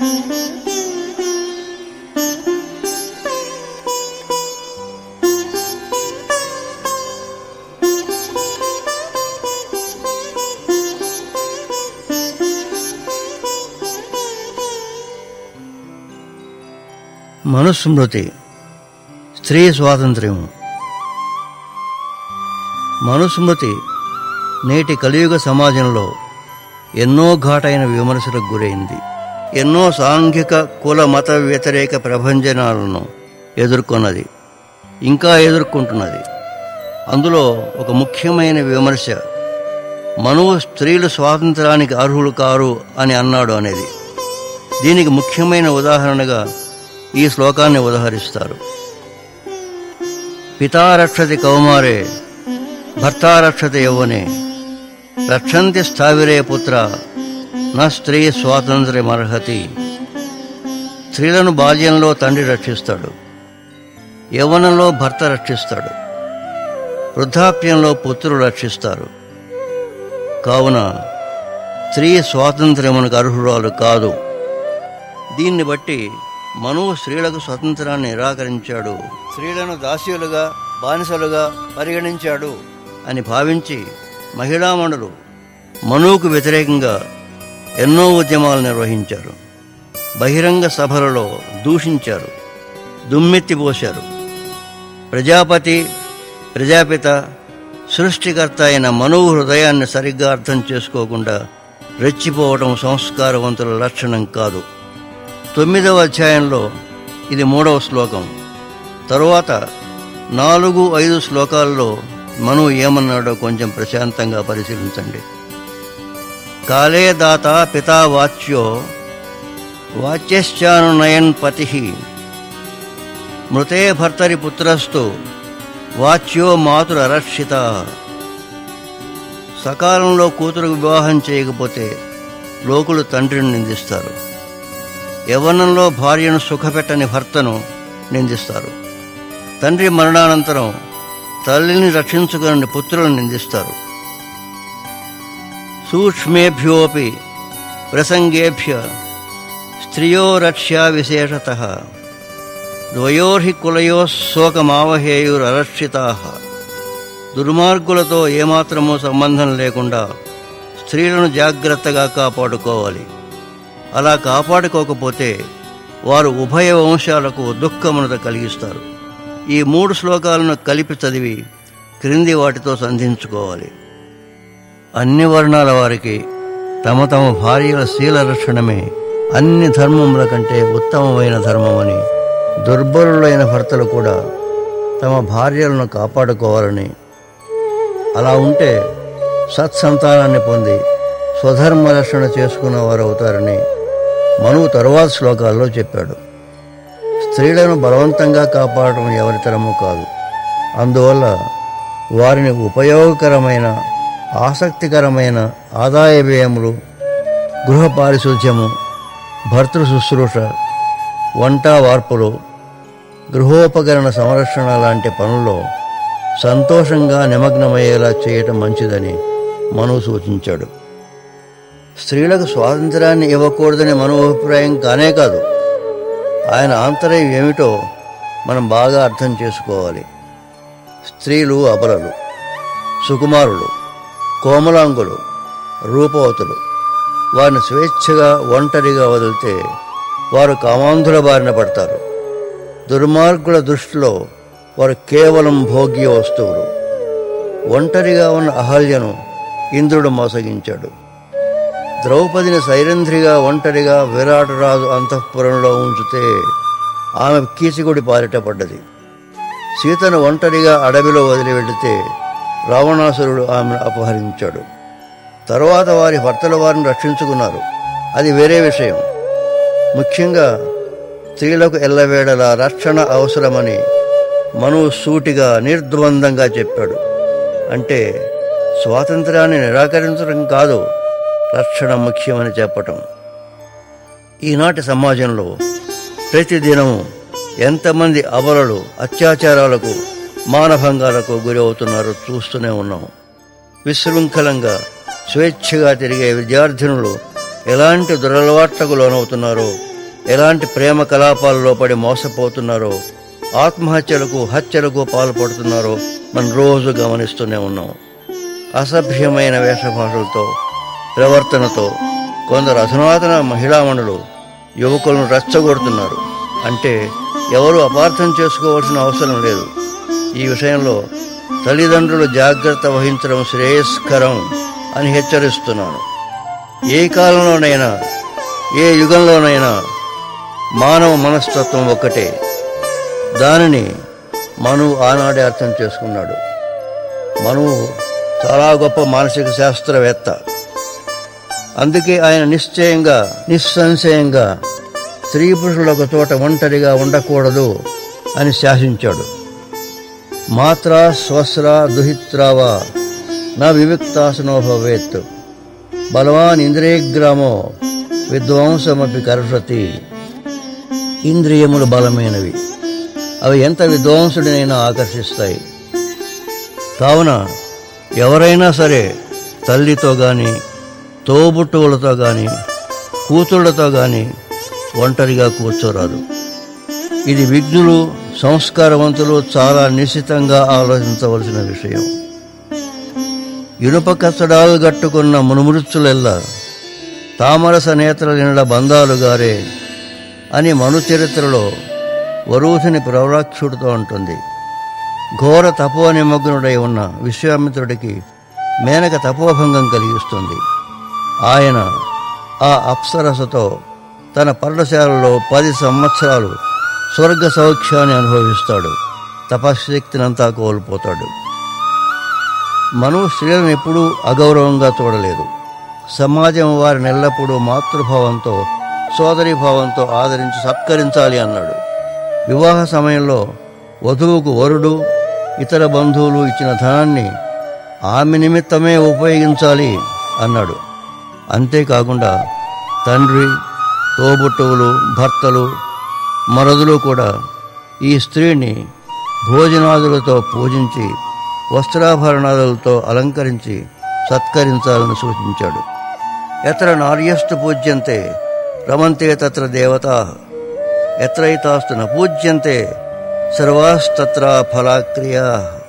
మనుస్మృతి స్త్రీ స్వాతంత్ర్యం మనుస్మృతి నేటి కలియుగ సమాజంలో ఎన్నో ఘాటైన విమర్శలకు గురైంది ఎన్నో సాంఘిక కుల మత వ్యతిరేక ప్రభంజనాలను ఎదుర్కొన్నది ఇంకా ఎదుర్కొంటున్నది అందులో ఒక ముఖ్యమైన విమర్శ మనువు స్త్రీలు స్వాతంత్రానికి అర్హులు కారు అని అన్నాడు అనేది దీనికి ముఖ్యమైన ఉదాహరణగా ఈ శ్లోకాన్ని ఉదహరిస్తారు పితారక్షతి కౌమారే భర్తారక్షతి యౌవనే రక్షంతి స్థావిరే పుత్ర నా స్త్రీ స్వాతంత్ర్యమర్హతి స్త్రీలను బాల్యంలో తండ్రి రక్షిస్తాడు యవ్వనంలో భర్త రక్షిస్తాడు వృద్ధాప్యంలో పుత్రులు రక్షిస్తారు కావున స్త్రీ స్వాతంత్ర్యమునకు అర్హురాలు కాదు దీన్ని బట్టి మనువు స్త్రీలకు స్వతంత్రాన్ని నిరాకరించాడు స్త్రీలను దాస్యులుగా బానిసలుగా పరిగణించాడు అని భావించి మహిళామణులు మనువుకు వ్యతిరేకంగా ఎన్నో ఉద్యమాలు నిర్వహించారు బహిరంగ సభలలో దూషించారు దుమ్మెత్తిపోశారు ప్రజాపతి ప్రజాపిత సృష్టికర్త అయిన మనువు హృదయాన్ని సరిగ్గా అర్థం చేసుకోకుండా రెచ్చిపోవడం సంస్కారవంతుల లక్షణం కాదు తొమ్మిదవ అధ్యాయంలో ఇది మూడవ శ్లోకం తరువాత నాలుగు ఐదు శ్లోకాల్లో మను ఏమన్నాడో కొంచెం ప్రశాంతంగా పరిశీలించండి కాలే దాత పితా వాచ్యో వాచ్యశ్చానునయన్ పతి మృతే భర్తరి పుత్రస్తు వాచ్యో మాతురరక్షిత సకాలంలో కూతురు వివాహం చేయకపోతే లోకులు తండ్రిని నిందిస్తారు యవ్వనంలో భార్యను సుఖపెట్టని భర్తను నిందిస్తారు తండ్రి మరణానంతరం తల్లిని రక్షించుకుని పుత్రులను నిందిస్తారు సూక్ష్మేభ్యోపి ప్రసంగేభ్య స్త్రియో రక్ష్యా విశేషత ద్వయోర్హి కులయో శోకమావహేయురరక్షితా దుర్మార్గులతో ఏమాత్రమూ సంబంధం లేకుండా స్త్రీలను జాగ్రత్తగా కాపాడుకోవాలి అలా కాపాడుకోకపోతే వారు ఉభయ వంశాలకు దుఃఖమునత కలిగిస్తారు ఈ మూడు శ్లోకాలను కలిపి చదివి క్రింది వాటితో సంధించుకోవాలి అన్ని వర్ణాల వారికి తమ తమ భార్యల శీల రక్షణమే అన్ని ధర్మముల కంటే ఉత్తమమైన ధర్మమని దుర్బలులైన భర్తలు కూడా తమ భార్యలను కాపాడుకోవాలని అలా ఉంటే సత్సంతానాన్ని పొంది స్వధర్మ రక్షణ చేసుకున్న వారు అవుతారని మనువు తరువాత శ్లోకాల్లో చెప్పాడు స్త్రీలను బలవంతంగా కాపాడటం ఎవరి తరము కాదు అందువల్ల వారిని ఉపయోగకరమైన ఆసక్తికరమైన ఆదాయ వ్యయములు గృహ పారిశుధ్యము భర్తృ శుశ్రూష వంట వార్పులు గృహోపకరణ సంరక్షణ లాంటి పనుల్లో సంతోషంగా నిమగ్నమయ్యేలా చేయటం మంచిదని మనువు సూచించాడు స్త్రీలకు స్వాతంత్రాన్ని ఇవ్వకూడదని మన అభిప్రాయం కానే కాదు ఆయన ఆంతర్యం ఏమిటో మనం బాగా అర్థం చేసుకోవాలి స్త్రీలు అబలలు సుకుమారులు కోమలాంగులు రూపవతులు వారిని స్వేచ్ఛగా ఒంటరిగా వదిలితే వారు కామాంధుల బారిన పడతారు దుర్మార్గుల దృష్టిలో వారు కేవలం భోగ్య వస్తువులు ఒంటరిగా ఉన్న అహల్యను ఇంద్రుడు మోసగించాడు ద్రౌపదిని సైరంధ్రిగా ఒంటరిగా విరాటరాజు అంతఃపురంలో ఉంచితే ఆమె కీచకుడి పారిట పడ్డది సీతను ఒంటరిగా అడవిలో వదిలి వెళితే రావణాసురుడు ఆమెను అపహరించాడు తరువాత వారి భర్తల వారిని రక్షించుకున్నారు అది వేరే విషయం ముఖ్యంగా స్త్రీలకు ఎల్లవేళలా రక్షణ అవసరమని మను సూటిగా నిర్ద్వందంగా చెప్పాడు అంటే స్వాతంత్రాన్ని నిరాకరించడం కాదు రక్షణ ముఖ్యమని చెప్పటం ఈనాటి సమాజంలో ప్రతిదినం ఎంతమంది అబలలు అత్యాచారాలకు మానభంగాలకు గురి అవుతున్నారో చూస్తూనే ఉన్నాం విశృంఖలంగా స్వేచ్ఛగా తిరిగే విద్యార్థినులు ఎలాంటి దురలవాట్లకు లోనవుతున్నారో ఎలాంటి ప్రేమ కలాపాలలో పడి మోసపోతున్నారో ఆత్మహత్యలకు హత్యలకు పాల్పడుతున్నారో మనం రోజు గమనిస్తూనే ఉన్నాం అసభ్యమైన వేషభాషలతో ప్రవర్తనతో కొందరు అధునాతన మహిళామణులు యువకులను రెచ్చగొడుతున్నారు అంటే ఎవరు అపార్థం చేసుకోవాల్సిన అవసరం లేదు ఈ విషయంలో తల్లిదండ్రులు జాగ్రత్త వహించడం శ్రేయస్కరం అని హెచ్చరిస్తున్నాను ఏ కాలంలోనైనా ఏ యుగంలోనైనా మానవ మనస్తత్వం ఒక్కటే దానిని మనువు ఆనాడే అర్థం చేసుకున్నాడు మనువు చాలా గొప్ప మానసిక శాస్త్రవేత్త అందుకే ఆయన నిశ్చయంగా నిస్సంశయంగా స్త్రీ పురుషులు ఒక చోట ఒంటరిగా ఉండకూడదు అని శాసించాడు మాత్రా స్వస్ర దుహిత్రావా నా వివిక్తాసనో భవేత్ బలవాన్ ఇంద్రియగ్రామో విద్వాంసమపి కర్షతి ఇంద్రియములు బలమైనవి అవి ఎంత విద్వాంసుడినైనా ఆకర్షిస్తాయి కావున ఎవరైనా సరే తల్లితో కానీ తోబుట్టువులతో కానీ కూతుళ్లతో కానీ ఒంటరిగా కూర్చోరాదు ఇది విఘ్నులు సంస్కారవంతులు చాలా నిశ్చితంగా ఆలోచించవలసిన విషయం ఇనుప కచ్చడాలు గట్టుకున్న మునుమృత్యులెల్లా తామరస నేత్ర నిండ బంధాలు గారే అని మను చరిత్రలో వరూధిని ప్రవరాక్షుడితో ఉంటుంది ఘోర తపో నిమగ్నుడై ఉన్న విశ్వామిత్రుడికి మేనక తపోభంగం కలిగిస్తుంది ఆయన ఆ అప్సరసతో తన పర్ణశాలలో పది సంవత్సరాలు స్వర్గ సౌఖ్యాన్ని అనుభవిస్తాడు తపశక్తినంతా కోల్పోతాడు మను స్త్రీలను ఎప్పుడూ అగౌరవంగా చూడలేదు సమాజం వారిని ఎల్లప్పుడూ మాతృభావంతో సోదరీభావంతో ఆదరించి సత్కరించాలి అన్నాడు వివాహ సమయంలో వధువుకు వరుడు ఇతర బంధువులు ఇచ్చిన ధనాన్ని ఆమె నిమిత్తమే ఉపయోగించాలి అన్నాడు అంతేకాకుండా తండ్రి తోబుట్టువులు భర్తలు మరదులు కూడా ఈ స్త్రీని భోజనాదులతో పూజించి వస్త్రాభరణాదులతో అలంకరించి సత్కరించాలని సూచించాడు ఎత్ర నార్యస్తు పూజ్యంతే రమంతే తత్ర దేవతా ఎత్రైతాస్తు న పూజ్యంతే సర్వాస్తత్ర ఫలాక్రియా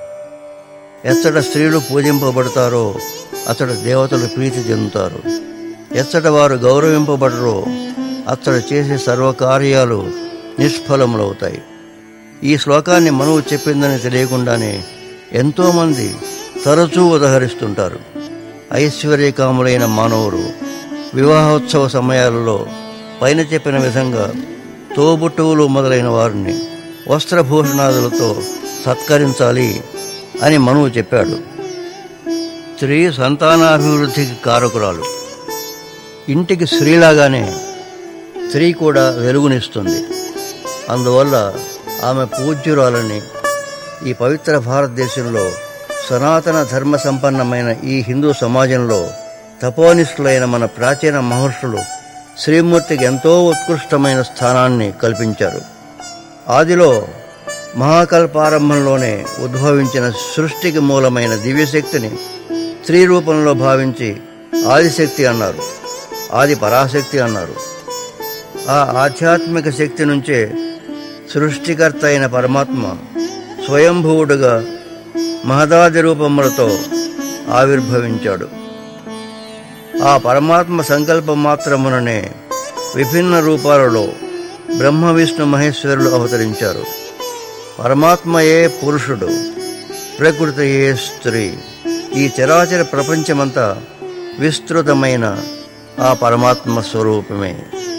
ఎచ్చట స్త్రీలు పూజింపబడతారో అతడు దేవతలు ప్రీతి చెందుతారు ఎచ్చట వారు గౌరవింపబడరో అతడు చేసే సర్వకార్యాలు నిష్ఫలములవుతాయి ఈ శ్లోకాన్ని మనువు చెప్పిందని తెలియకుండానే ఎంతోమంది తరచూ ఉదహరిస్తుంటారు ఐశ్వర్యకాములైన మానవులు వివాహోత్సవ సమయాలలో పైన చెప్పిన విధంగా తోబుట్టువులు మొదలైన వారిని వస్త్రభూషణాదులతో సత్కరించాలి అని మనువు చెప్పాడు స్త్రీ సంతానాభివృద్ధికి కారకురాలు ఇంటికి స్త్రీలాగానే స్త్రీ కూడా వెలుగునిస్తుంది అందువల్ల ఆమె పూజ్యురాలని ఈ పవిత్ర భారతదేశంలో సనాతన ధర్మ సంపన్నమైన ఈ హిందూ సమాజంలో తపోనిష్ఠులైన మన ప్రాచీన మహర్షులు శ్రీమూర్తికి ఎంతో ఉత్కృష్టమైన స్థానాన్ని కల్పించారు ఆదిలో మహాకల్పారంభంలోనే ఉద్భవించిన సృష్టికి మూలమైన దివ్యశక్తిని స్త్రీ రూపంలో భావించి ఆదిశక్తి అన్నారు ఆది పరాశక్తి అన్నారు ఆ ఆధ్యాత్మిక శక్తి నుంచే సృష్టికర్త అయిన పరమాత్మ స్వయంభువుడుగా మహదాది రూపములతో ఆవిర్భవించాడు ఆ పరమాత్మ సంకల్పం మాత్రముననే విభిన్న రూపాలలో బ్రహ్మ విష్ణు మహేశ్వరులు అవతరించారు పరమాత్మయే పురుషుడు ప్రకృతియే స్త్రీ ఈ చరాచర ప్రపంచమంతా విస్తృతమైన ఆ పరమాత్మ స్వరూపమే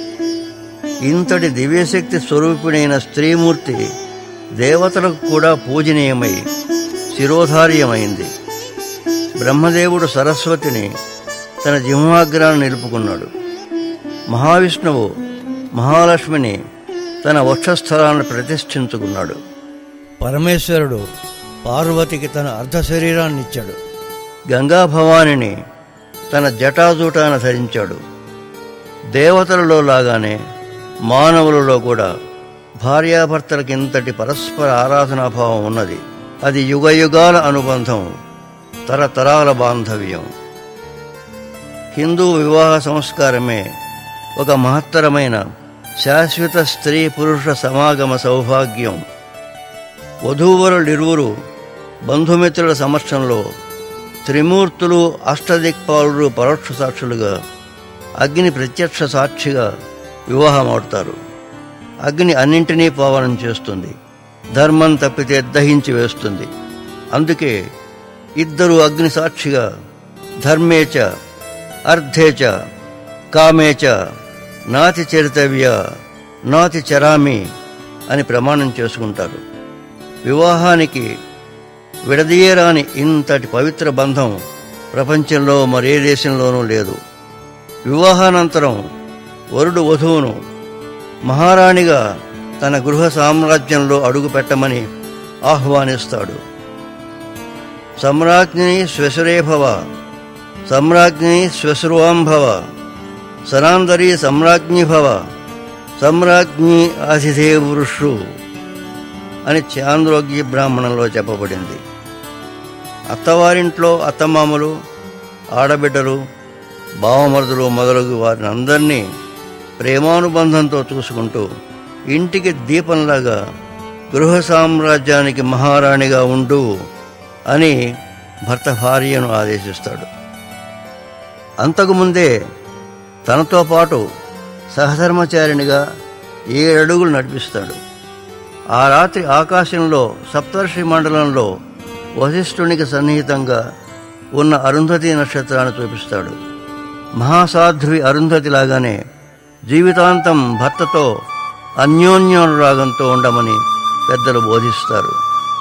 ఇంతటి దివ్యశక్తి స్వరూపిణైన స్త్రీమూర్తి దేవతలకు కూడా పూజనీయమై శిరోధార్యమైంది బ్రహ్మదేవుడు సరస్వతిని తన జింహాగ్రాన్ని నిలుపుకున్నాడు మహావిష్ణువు మహాలక్ష్మిని తన వక్షస్థలాన్ని ప్రతిష్ఠించుకున్నాడు పరమేశ్వరుడు పార్వతికి తన అర్ధ శరీరాన్ని ఇచ్చాడు గంగా భవానిని తన జటాజూటాన ధరించాడు దేవతలలో లాగానే మానవులలో కూడా భార్యాభర్తలకి ఇంతటి పరస్పర ఆరాధనాభావం ఉన్నది అది యుగయుగాల అనుబంధం తరతరాల బాంధవ్యం హిందూ వివాహ సంస్కారమే ఒక మహత్తరమైన శాశ్వత స్త్రీ పురుష సమాగమ సౌభాగ్యం వధూవరులిరువురు బంధుమిత్రుల సమక్షంలో త్రిమూర్తులు అష్టదిక్పాలుడు పరోక్ష సాక్షులుగా అగ్ని ప్రత్యక్ష సాక్షిగా వివాహమవుతారు అగ్ని అన్నింటినీ పావనం చేస్తుంది ధర్మం తప్పితే దహించి వేస్తుంది అందుకే ఇద్దరు అగ్ని సాక్షిగా ధర్మేచ అర్థేచ కామేచ నాతి చరితవ్య నాతి చరామి అని ప్రమాణం చేసుకుంటారు వివాహానికి విడదీయరాని ఇంతటి పవిత్ర బంధం ప్రపంచంలో మరే దేశంలోనూ లేదు వివాహానంతరం వరుడు వధువును మహారాణిగా తన గృహ సామ్రాజ్యంలో అడుగుపెట్టమని ఆహ్వానిస్తాడు సమ్రాజ్ఞి శ్వశురే భవ సమ్రాజ్ఞి శ్వశుర్వాంభవ సనాందరి సమ్రాజ్ఞి భవ సమ్రాజ్ఞి ఆతిథే పురుషు అని చాంద్రోగ్య బ్రాహ్మణంలో చెప్పబడింది అత్తవారింట్లో అత్తమామలు ఆడబిడ్డలు బావమరుదులు మొదలగు వారిని అందరినీ ప్రేమానుబంధంతో చూసుకుంటూ ఇంటికి దీపంలాగా గృహ సామ్రాజ్యానికి మహారాణిగా ఉండు అని భర్త భార్యను ఆదేశిస్తాడు అంతకుముందే తనతో పాటు సహధర్మచారిణిగా ఏడడుగులు నడిపిస్తాడు ఆ రాత్రి ఆకాశంలో సప్తర్షి మండలంలో వశిష్ఠునికి సన్నిహితంగా ఉన్న అరుంధతి నక్షత్రాన్ని చూపిస్తాడు మహాసాధ్వి అరుంధతి లాగానే జీవితాంతం భర్తతో అన్యోన్యానురాగంతో ఉండమని పెద్దలు బోధిస్తారు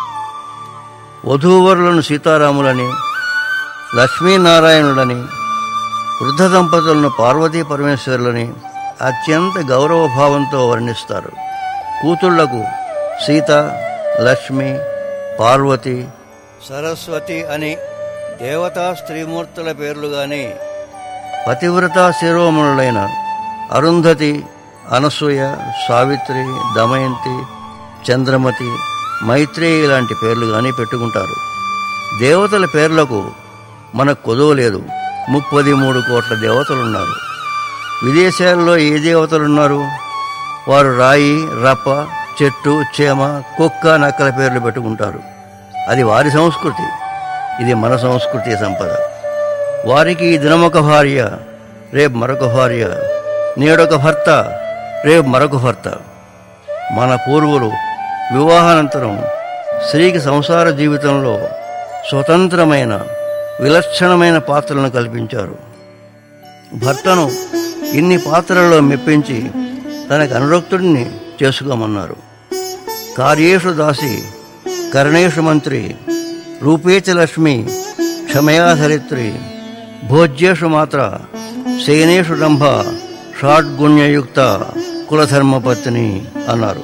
వధూవరులను సీతారాములని లక్ష్మీనారాయణులని వృద్ధ దంపతులను పార్వతీ పరమేశ్వరులని అత్యంత గౌరవభావంతో వర్ణిస్తారు కూతుళ్లకు సీత లక్ష్మి పార్వతి సరస్వతి అని దేవతా స్త్రీమూర్తుల పేర్లుగాని పతివ్రత శిరోమణులైన అరుంధతి అనసూయ సావిత్రి దమయంతి చంద్రమతి మైత్రేయి లాంటి పేర్లు కానీ పెట్టుకుంటారు దేవతల పేర్లకు మనకు కొదవ లేదు ముప్పది మూడు కోట్ల దేవతలున్నారు విదేశాల్లో ఏ దేవతలున్నారు వారు రాయి రప్ప చెట్టు చేమ కుక్క నక్కల పేర్లు పెట్టుకుంటారు అది వారి సంస్కృతి ఇది మన సంస్కృతి సంపద వారికి ఈ దినమొక భార్య రేపు మరొక భార్య నేడొక భర్త రేపు మరొక భర్త మన పూర్వులు వివాహానంతరం స్త్రీకి సంసార జీవితంలో స్వతంత్రమైన విలక్షణమైన పాత్రలను కల్పించారు భర్తను ఇన్ని పాత్రలలో మెప్పించి తనకు అనురక్తుడిని చేసుకోమన్నారు కార్యేషు దాసి కర్ణేషు మంత్రి రూపేచ లక్ష్మి క్షమయాధరిత్రి భోజ్యేషు మాత్ర శయనేషు రంభ షాడ్గుణ్యయుక్త కులధర్మపత్ని అన్నారు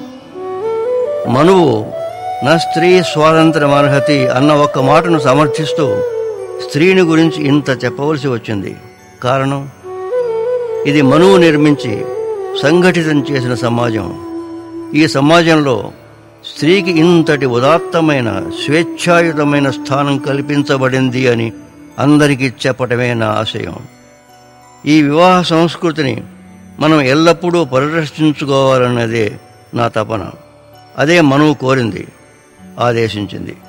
మనువు నా స్త్రీ స్వాతంత్రమర్హతి అన్న ఒక్క మాటను సమర్థిస్తూ స్త్రీని గురించి ఇంత చెప్పవలసి వచ్చింది కారణం ఇది మనువు నిర్మించి సంఘటితం చేసిన సమాజం ఈ సమాజంలో స్త్రీకి ఇంతటి ఉదాత్తమైన స్వేచ్ఛాయుతమైన స్థానం కల్పించబడింది అని అందరికీ చెప్పటమే నా ఆశయం ఈ వివాహ సంస్కృతిని మనం ఎల్లప్పుడూ పరిరక్షించుకోవాలన్నదే నా తపన అదే మనువు కోరింది ఆదేశించింది